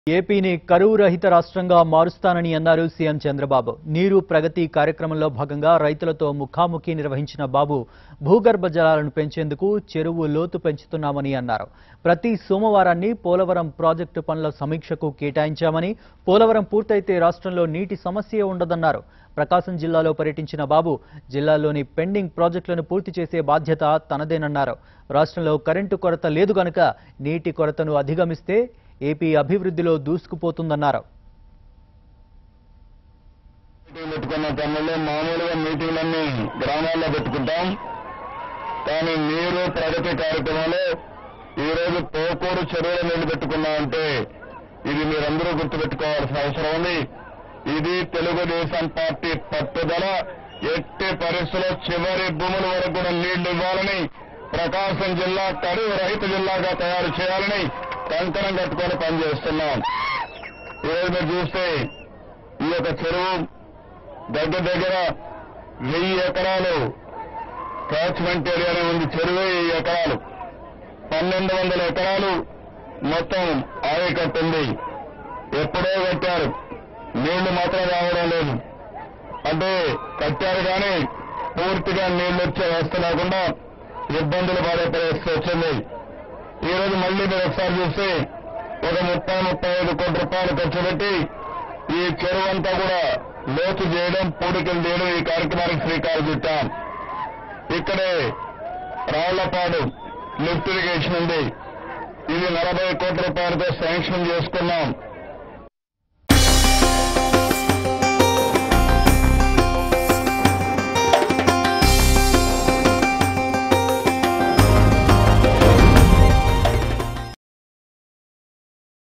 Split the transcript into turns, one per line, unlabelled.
ఏపీని కరువు రహిత రాష్ట్రంగా మారుస్తానని అన్నారు సీఎం చంద్రబాబు నీరు ప్రగతి కార్యక్రమంలో భాగంగా రైతులతో ముఖాముఖి నిర్వహించిన బాబు భూగర్భ జలాలను పెంచేందుకు చెరువు లోతు పెంచుతున్నామని అన్నారు ప్రతి సోమవారాన్ని పోలవరం ప్రాజెక్టు పనుల సమీక్షకు కేటాయించామని పోలవరం పూర్తయితే రాష్ట్రంలో నీటి సమస్య ఉండదన్నారు ప్రకాశం జిల్లాలో పర్యటించిన బాబు జిల్లాలోని పెండింగ్ ప్రాజెక్టులను పూర్తి చేసే బాధ్యత తనదేనన్నారు రాష్ట్రంలో కరెంటు కొరత లేదు గనుక నీటి కొరతను అధిగమిస్తే ఏపీ అభివృద్ధిలో దూసుకుపోతుందన్నారు
మీటింగ్ పెట్టుకున్న తమ్ముళ్ళు మామూలుగా మీటింగ్లన్నీ గ్రామాల్లో పెట్టుకుంటాం కానీ మీరు ప్రగతి కార్యక్రమంలో ఈరోజు పోకూరు చెరువుల నీళ్లు పెట్టుకున్నామంటే ఇది మీరందరూ గుర్తుపెట్టుకోవాల్సిన అవసరం ఉంది ఇది తెలుగుదేశం పార్టీ పట్టుదల ఎట్టి పరిస్థితుల్లో చివరి భూముల వరకు కూడా నీళ్లు ఇవ్వాలని ప్రకాశం జిల్లా కరువు రహిత జిల్లాగా తయారు చేయాలని కంకణం కట్టుకొని పనిచేస్తున్నాం ఈరోజు మీరు చూస్తే ఈ యొక్క చెరువు దగ్గర దగ్గర వెయ్యి ఎకరాలు క్యాచ్మెంట్ ఏరియానే ఉంది చెరువు వెయ్యి ఎకరాలు పన్నెండు వందల ఎకరాలు మొత్తం ఆయకట్టు ఉంది ఎప్పుడో కట్టారు నీళ్లు మాత్రం రావడం లేదు అంటే కట్టారు కానీ పూర్తిగా నీళ్లు వచ్చే వ్యవస్థ లేకుండా ఇబ్బందులు పడే పరిస్థితి వచ్చింది ఈ రోజు మళ్ళీ మీరు ఒకసారి చూస్తే ఒక ముప్పై ముప్పై ఐదు కోట్ల రూపాయలు ఖర్చు పెట్టి ఈ చెరువు అంతా కూడా లోతు చేయడం పూడికలు తీయడం ఈ కార్యక్రమానికి శ్రీకారం చుట్టాం ఇక్కడే రాళ్లపాడు లిఫ్ట్ ఇరిగేషన్ ఉంది ఇది నలభై కోట్ల రూపాయలతో శాంక్షన్ చేసుకున్నాం